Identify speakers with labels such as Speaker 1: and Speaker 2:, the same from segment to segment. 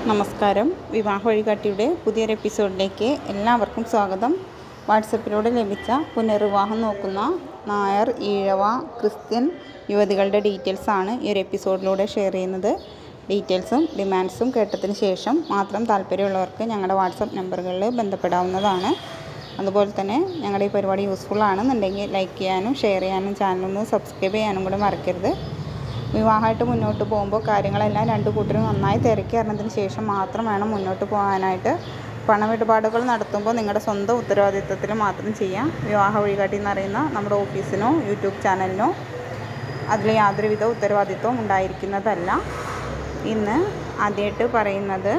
Speaker 1: നമസ്കാരം വിവാഹ വഴികാട്ടിയുടെ പുതിയൊരു എപ്പിസോഡിലേക്ക് എല്ലാവർക്കും സ്വാഗതം വാട്സപ്പിലൂടെ ലഭിച്ച പുനർവിവാഹം നോക്കുന്ന നായർ ഈഴവ ക്രിസ്ത്യൻ യുവതികളുടെ ഡീറ്റെയിൽസ് ആണ് ഈ ഒരു എപ്പിസോഡിലൂടെ ഷെയർ ചെയ്യുന്നത് ഡീറ്റെയിൽസും ഡിമാൻഡ്സും കേട്ടതിന് ശേഷം മാത്രം താല്പര്യമുള്ളവർക്ക് ഞങ്ങളുടെ വാട്സപ്പ് നമ്പറുകളിൽ ബന്ധപ്പെടാവുന്നതാണ് അതുപോലെ തന്നെ ഞങ്ങളുടെ ഈ പരിപാടി യൂസ്ഫുൾ ആണെന്നുണ്ടെങ്കിൽ ലൈക്ക് ചെയ്യാനും ഷെയർ ചെയ്യാനും ചാനലൊന്ന് സബ്സ്ക്രൈബ് ചെയ്യാനും കൂടെ മറക്കരുത് വിവാഹമായിട്ട് മുന്നോട്ട് പോകുമ്പോൾ കാര്യങ്ങളെല്ലാം രണ്ട് കൂട്ടരും നന്നായി തിരക്കി അറിഞ്ഞതിന് ശേഷം മാത്രം വേണം മുന്നോട്ട് പോകാനായിട്ട് പണമിടപാടുകൾ നടത്തുമ്പോൾ നിങ്ങളുടെ സ്വന്തം ഉത്തരവാദിത്വത്തിൽ മാത്രം ചെയ്യാം വിവാഹ വഴികാട്ടി എന്നറിയുന്ന നമ്മുടെ ഓഫീസിനോ യൂട്യൂബ് ചാനലിനോ അതിൽ യാതൊരുവിധ ഉത്തരവാദിത്വവും ഉണ്ടായിരിക്കുന്നതല്ല ഇന്ന് ആദ്യമായിട്ട് പറയുന്നത്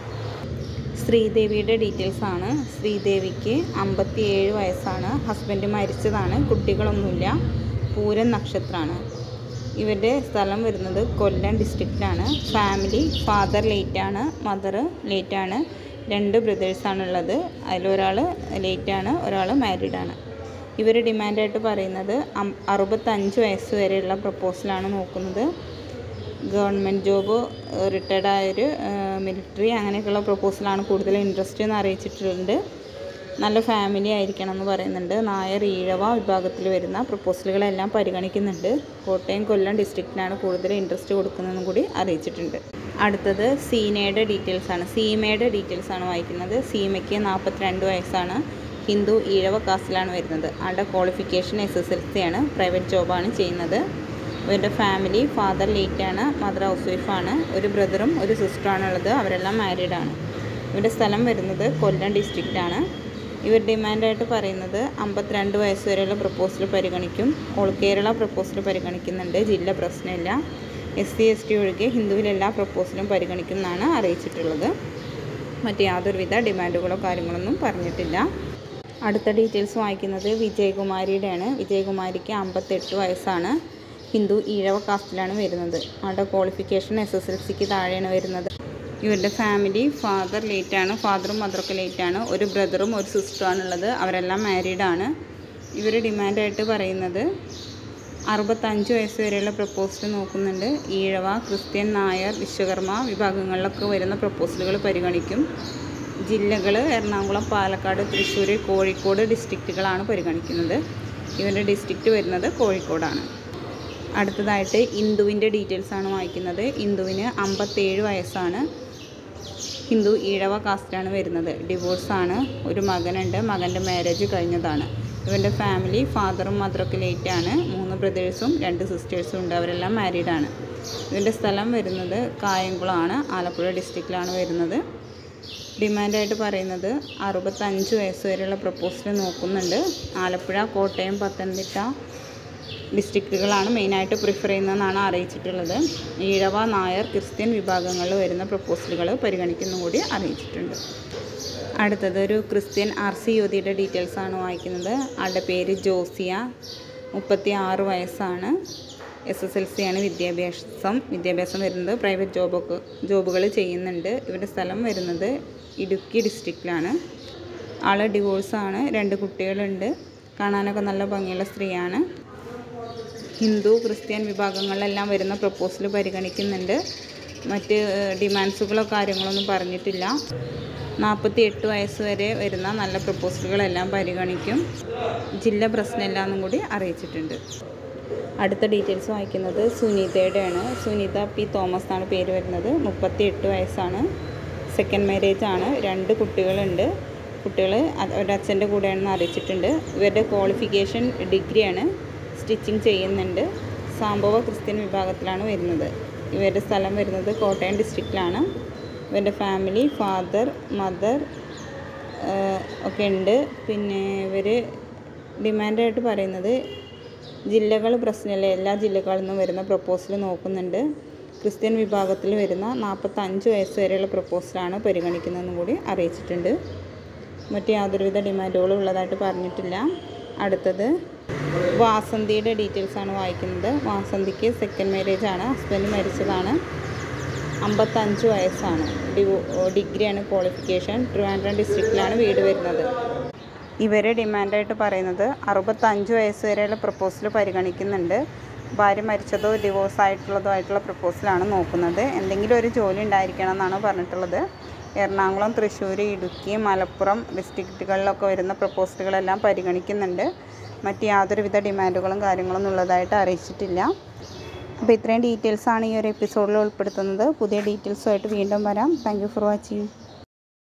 Speaker 1: ശ്രീദേവിയുടെ ഡീറ്റെയിൽസ് ആണ് ശ്രീദേവിക്ക് അമ്പത്തിയേഴ് വയസ്സാണ് ഹസ്ബൻഡ് മരിച്ചതാണ് കുട്ടികളൊന്നുമില്ല പൂരം നക്ഷത്രമാണ് ഇവരുടെ സ്ഥലം വരുന്നത് കൊല്ലം ഡിസ്ട്രിക്റ്റിലാണ് ഫാമിലി ഫാദർ ലേറ്റാണ് മദർ ലേറ്റാണ് രണ്ട് ബ്രദേഴ്സാണുള്ളത് അതിലൊരാൾ ലേറ്റാണ് ഒരാൾ മാരീഡാണ് ഇവർ ഡിമാൻഡായിട്ട് പറയുന്നത് അം- അറുപത്തഞ്ച് വയസ്സ് വരെയുള്ള പ്രപ്പോസലാണ് നോക്കുന്നത് ഗവൺമെൻറ് ജോബ് റിട്ടയർഡ് ആയൊരു മിലിറ്ററി അങ്ങനെയൊക്കെയുള്ള പ്രപ്പോസലാണ് കൂടുതൽ ഇൻട്രസ്റ്റ് എന്ന് അറിയിച്ചിട്ടുണ്ട് നല്ല ഫാമിലി ആയിരിക്കണം എന്ന് പറയുന്നുണ്ട് നായർ ഈഴവ വിഭാഗത്തിൽ വരുന്ന പ്രപ്പോസലുകളെല്ലാം പരിഗണിക്കുന്നുണ്ട് കോട്ടയം കൊല്ലം ഡിസ്ട്രിക്റ്റിനാണ് കൂടുതൽ ഇൻട്രസ്റ്റ് കൊടുക്കുന്നതെന്നും കൂടി അറിയിച്ചിട്ടുണ്ട് അടുത്തത് സീനയുടെ ഡീറ്റെയിൽസ് ആണ് സീമയുടെ ഡീറ്റെയിൽസ് ആണ് വായിക്കുന്നത് സീമയ്ക്ക് നാൽപ്പത്തിരണ്ട് വയസ്സാണ് ഹിന്ദു ഈഴവ കാസ്റ്റിലാണ് വരുന്നത് ആളുടെ qualification S S L C ആണ് പ്രൈവറ്റ് ജോബാണ് ചെയ്യുന്നത് ഇവരുടെ ഫാമിലി ഫാദർ ലേറ്റാണ് മദർ ഹൗസ് വൈഫാണ് ഒരു ബ്രദറും ഒരു സിസ്റ്ററാണ് ഉള്ളത് അവരെല്ലാം മാരീഡാണ് ഇവരുടെ സ്ഥലം വരുന്നത് കൊല്ലം ഡിസ്ട്രിക്റ്റാണ് ഇവർ ഡിമാൻഡായിട്ട് പറയുന്നത് അമ്പത്തിരണ്ട് വയസ്സ് വരെയുള്ള പ്രപ്പോസൽ പരിഗണിക്കും ഓൾ കേരള പ്രപ്പോസൽ പരിഗണിക്കുന്നുണ്ട് ജില്ല പ്രശ്നമില്ല എസ് സി എസ് ടി ഒഴികെ ഹിന്ദുവിൽ എല്ലാ പ്രപ്പോസലും പരിഗണിക്കും എന്നാണ് അറിയിച്ചിട്ടുള്ളത് മറ്റ് യാതൊരുവിധ ഡിമാൻഡുകളോ കാര്യങ്ങളൊന്നും പറഞ്ഞിട്ടില്ല അടുത്ത ഡീറ്റെയിൽസ് വായിക്കുന്നത് വിജയകുമാരിയുടെയാണ് വിജയകുമാരിക്ക് അമ്പത്തെട്ട് വയസ്സാണ് ഹിന്ദു ഈഴവ കാസ്റ്റിലാണ് വരുന്നത് അവരുടെ ക്വാളിഫിക്കേഷൻ എസ് എസ് എൽ സിക്ക് താഴെയാണ് വരുന്നത് ഇവരുടെ ഫാമിലി ഫാദർ ലേറ്റാണ് ഫാദറും മദറൊക്കെ ലേറ്റാണ് ഒരു ബ്രദറും ഒരു സിസ്റ്ററുമാണ് ഉള്ളത് അവരെല്ലാം മാരീഡാണ് ഇവർ ഡിമാൻഡായിട്ട് പറയുന്നത് അറുപത്തഞ്ച് വയസ്സ് വരെയുള്ള പ്രപ്പോസൽ നോക്കുന്നുണ്ട് ഈഴവ ക്രിസ്ത്യൻ നായർ വിശ്വകർമ്മ വിഭാഗങ്ങളിലൊക്കെ വരുന്ന പ്രപ്പോസലുകൾ പരിഗണിക്കും ജില്ലകൾ എറണാകുളം പാലക്കാട് തൃശ്ശൂർ കോഴിക്കോട് ഡിസ്ട്രിക്റ്റുകളാണ് പരിഗണിക്കുന്നത് ഇവരുടെ ഡിസ്ട്രിക്റ്റ് വരുന്നത് കോഴിക്കോടാണ് അടുത്തതായിട്ട് ഇന്ദുവിൻ്റെ ഡീറ്റെയിൽസ് ആണ് വായിക്കുന്നത് ഇന്ദുവിന് അമ്പത്തേഴ് വയസ്സാണ് ഹിന്ദു ഈഴവ കാസ്റ്റാണ് വരുന്നത് ഡിവോഴ്സാണ് ഒരു മകനുണ്ട് മകൻ്റെ മാരേജ് കഴിഞ്ഞതാണ് ഇവൻ്റെ ഫാമിലി ഫാദറും മദറൊക്കെ ലേറ്റാണ് മൂന്ന് ബ്രദേഴ്സും രണ്ട് സിസ്റ്റേഴ്സും ഉണ്ട് അവരെല്ലാം മാരീഡാണ് ഇവൻ്റെ സ്ഥലം വരുന്നത് കായംകുളമാണ് ആലപ്പുഴ ഡിസ്ട്രിക്റ്റിലാണ് വരുന്നത് ഡിമാൻഡായിട്ട് പറയുന്നത് അറുപത്തഞ്ച് വയസ്സ് വരെയുള്ള പ്രപ്പോസൽ നോക്കുന്നുണ്ട് ആലപ്പുഴ കോട്ടയം പത്തനംതിട്ട ഡിസ്ട്രിക്റ്റുകളാണ് മെയിനായിട്ട് പ്രിഫർ ചെയ്യുന്നതെന്നാണ് അറിയിച്ചിട്ടുള്ളത് ഈഴവ നായർ ക്രിസ്ത്യൻ വിഭാഗങ്ങളിൽ വരുന്ന പ്രപ്പോസലുകൾ പരിഗണിക്കുന്നു കൂടി അറിയിച്ചിട്ടുണ്ട് അടുത്തത് ഒരു ക്രിസ്ത്യൻ ആർ സി യുവതിയുടെ ഡീറ്റെയിൽസ് ആണ് വായിക്കുന്നത് ആളുടെ പേര് ജോസിയ മുപ്പത്തി ആറ് വയസ്സാണ് എസ് എസ് എൽ സി ആണ് വിദ്യാഭ്യാസം വിദ്യാഭ്യാസം വരുന്നത് പ്രൈവറ്റ് ജോബൊക്കെ ജോബുകൾ ചെയ്യുന്നുണ്ട് ഇവരുടെ സ്ഥലം വരുന്നത് ഇടുക്കി ഡിസ്ട്രിക്റ്റിലാണ് ആൾ ഡിവോഴ്സാണ് രണ്ട് കുട്ടികളുണ്ട് കാണാനൊക്കെ നല്ല ഭംഗിയുള്ള സ്ത്രീയാണ് ഹിന്ദു ക്രിസ്ത്യൻ വിഭാഗങ്ങളിലെല്ലാം വരുന്ന പ്രപ്പോസൽ പരിഗണിക്കുന്നുണ്ട് മറ്റ് ഡിമാൻഡ്സുകളോ കാര്യങ്ങളൊന്നും പറഞ്ഞിട്ടില്ല നാൽപ്പത്തി എട്ട് വയസ്സ് വരെ വരുന്ന നല്ല പ്രപ്പോസലുകളെല്ലാം പരിഗണിക്കും ജില്ല പ്രശ്നമില്ല എന്നും കൂടി അറിയിച്ചിട്ടുണ്ട് അടുത്ത ഡീറ്റെയിൽസ് വായിക്കുന്നത് സുനീതയുടെയാണ് സുനീത പി തോമസ് എന്നാണ് പേര് വരുന്നത് മുപ്പത്തി എട്ട് വയസ്സാണ് സെക്കൻഡ് മാരേജ് ആണ് രണ്ട് കുട്ടികളുണ്ട് കുട്ടികൾ അവരുടെ അച്ഛൻ്റെ കൂടെയാണെന്ന് അറിയിച്ചിട്ടുണ്ട് ഇവരുടെ ക്വാളിഫിക്കേഷൻ ഡിഗ്രിയാണ് സ്റ്റിച്ചിങ് ചെയ്യുന്നുണ്ട് സാംഭവ ക്രിസ്ത്യൻ വിഭാഗത്തിലാണ് വരുന്നത് ഇവരുടെ സ്ഥലം വരുന്നത് കോട്ടയം ഡിസ്ട്രിക്റ്റിലാണ് ഇവരുടെ ഫാമിലി ഫാദർ മദർ ഒക്കെ ഉണ്ട് പിന്നെ ഇവർ ഡിമാൻഡായിട്ട് പറയുന്നത് ജില്ലകൾ പ്രശ്നമില്ല എല്ലാ ജില്ലകളിൽ നിന്നും വരുന്ന പ്രപ്പോസൽ നോക്കുന്നുണ്ട് ക്രിസ്ത്യൻ വിഭാഗത്തിൽ വരുന്ന നാൽപ്പത്തഞ്ച് വയസ്സ് വരെയുള്ള പ്രപ്പോസലാണ് പരിഗണിക്കുന്നതെന്നും കൂടി അറിയിച്ചിട്ടുണ്ട് മറ്റ് യാതൊരുവിധ ഡിമാൻഡുകളും ഉള്ളതായിട്ട് പറഞ്ഞിട്ടില്ല അടുത്തത് വാസന്തിയുടെ ഡീറ്റെയിൽസ് ആണ് വായിക്കുന്നത് വാസന്തിക്ക് സെക്കൻഡ് മാരേജ് ആണ് ഹസ്ബൻഡ് മരിച്ചതാണ് അമ്പത്തഞ്ച് വയസ്സാണ് ഡിവോ ഡിഗ്രിയാണ് ക്വാളിഫിക്കേഷൻ ട്രിവാൻഡ്രം ഡിസ്ട്രിക്റ്റിലാണ് വീട് വരുന്നത് ഇവർ ഡിമാൻഡായിട്ട് പറയുന്നത് അറുപത്തഞ്ച് വയസ്സ് വരെയുള്ള പ്രപ്പോസൽ പരിഗണിക്കുന്നുണ്ട് ഭാര്യ മരിച്ചതോ ഡിവോഴ്സ് ആയിട്ടുള്ളതോ ആയിട്ടുള്ള പ്രപ്പോസലാണ് നോക്കുന്നത് എന്തെങ്കിലും ഒരു ജോലി ഉണ്ടായിരിക്കണം എന്നാണ് പറഞ്ഞിട്ടുള്ളത് എറണാകുളം തൃശ്ശൂർ ഇടുക്കി മലപ്പുറം ഡിസ്ട്രിക്റ്റുകളിലൊക്കെ വരുന്ന പ്രപ്പോസലുകളെല്ലാം പരിഗണിക്കുന്നുണ്ട് മറ്റ് യാതൊരുവിധ ഡിമാൻഡുകളും കാര്യങ്ങളൊന്നും ഉള്ളതായിട്ട് അറിയിച്ചിട്ടില്ല അപ്പോൾ ഇത്രയും ഡീറ്റെയിൽസാണ് ഈ ഒരു എപ്പിസോഡിൽ ഉൾപ്പെടുത്തുന്നത് പുതിയ ഡീറ്റെയിൽസുമായിട്ട് വീണ്ടും വരാം താങ്ക് യു ഫോർ വാച്ചിങ്